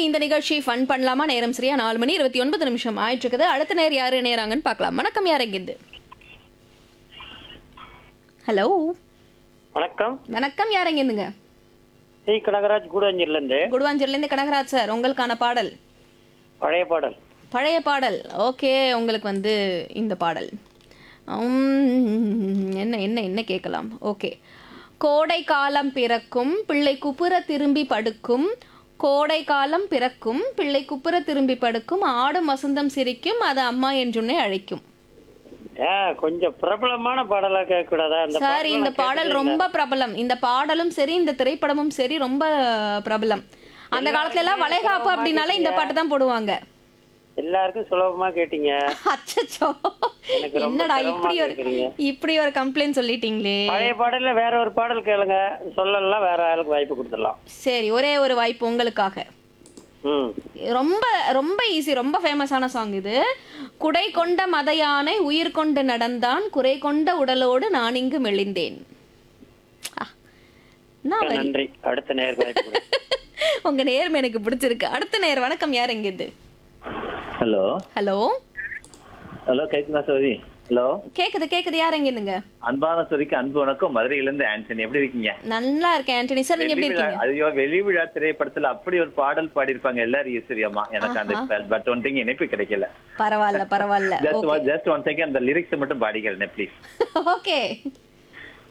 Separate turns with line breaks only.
இந்த நிகழ்ச்சி ஃபன் பண்ணலாமா நேரம் சரியா நாலு மணி இருபத்தி ஒன்பது நிமிஷம் ஆயிட்டு இருக்குது அடுத்த நேரம் யாரு நேராங்கன்னு பார்க்கலாம் வணக்கம் யார் எங்கிருந்து ஹலோ
வணக்கம்
வணக்கம் யார் எங்கிருந்துங்க
சி கனகராஜ் கூடஞ்சிலிருந்து
குடுவாஞ்சூர்லேருந்து கனகராஜ் சார் உங்களுக்கான பாடல்
பழைய பாடல்
பழைய பாடல் ஓகே உங்களுக்கு வந்து இந்த பாடல் உம், என்ன என்ன என்ன கேட்கலாம் ஓகே கோடை காலம் பிறக்கும் பிள்ளை குப்புற திரும்பி படுக்கும் கோடை காலம் பிறக்கும் பிள்ளை குப்புற திரும்பி படுக்கும் ஆடும் வசந்தம் சிரிக்கும் அது அம்மா என்றுன்னே அழைக்கும்
ஏ கொஞ்சம் பிரபலமான பாடலா கேட்க கூடாதா இந்த
சார்
பாடல்
இந்த
நான்
பாடல்
கேட்டதே
ரொம்ப பிரபலம் இந்த பாடலும் சரி இந்த திரைப்படமும் சரி ரொம்ப பிரபலம் அந்த காலத்துல எல்லாம் வளைகாப்பு அப்படின்னாலே இந்த பாட்டு தான் போடுவாங்க
இல்ல. எல்லாருக்கும் சுலபமா கேட்டீங்க
அச்சச்சோ
எனக்கு ரொம்ப
என்னடா
சிரமமா
இப்படி ஒரு
கேக்குறீங்க.
இப்படி ஒரு கம்ப்ளைண்ட் சொல்லிட்டீங்களே
பழைய பாடல்ல வேற ஒரு பாடல் கேளுங்க சொல்லலாம் வேற ஆளுக்கு வாய்ப்பு கொடுத்துடலாம்
சரி ஒரே ஒரு வாய்ப்பு உங்களுக்காக
ம்
ரொம்ப ரொம்ப ஈஸி ரொம்ப ஃபேமஸான சாங் இது குடை கொண்ட மத யானை உயிர் கொண்டு நடந்தான் குறை கொண்ட உடலோடு நான் இங்கு மெலிந்தேன் ஆ, என்ன வரி?
நன்றி அடுத்த நேருக்கு வாய்ப்பு கொடுங்க.
உங்க நேர்மை எனக்கு பிடிச்சிருக்கு அடுத்த நேர் வணக்கம் யார் எங்கிருந்து
ஹலோ
ஹலோ
ஹலோ கேக்குதா சோதி ஹலோ
கேக்குது கேக்குது யார் எங்கிருந்துங்க
அன்பான சோதிக்கு அன்பு வணக்கம் மதுரையிலிருந்து ஆண்டனி எப்படி இருக்கீங்க
நல்லா இருக்கேன் ஆண்டனி சார் நீங்க எப்படி
வெளி விழா-
இருக்கீங்க
ஐயோ வெளி விழா திரைப்படத்துல அப்படி ஒரு பாடல் பாடியிருப்பாங்க எல்லாரும் ஈஸ்வரியம்மா எனக்கு அந்த பட் ஒன் திங் இணைப்பு கிடைக்கல
பரவாயில்ல பரவாயில்ல
ஜஸ்ட் ஜஸ்ட் ஒன் செகண்ட் அந்த லிரிக்ஸ் மட்டும் பாடிக்கிறேன் ப்ளீஸ்
ஓகே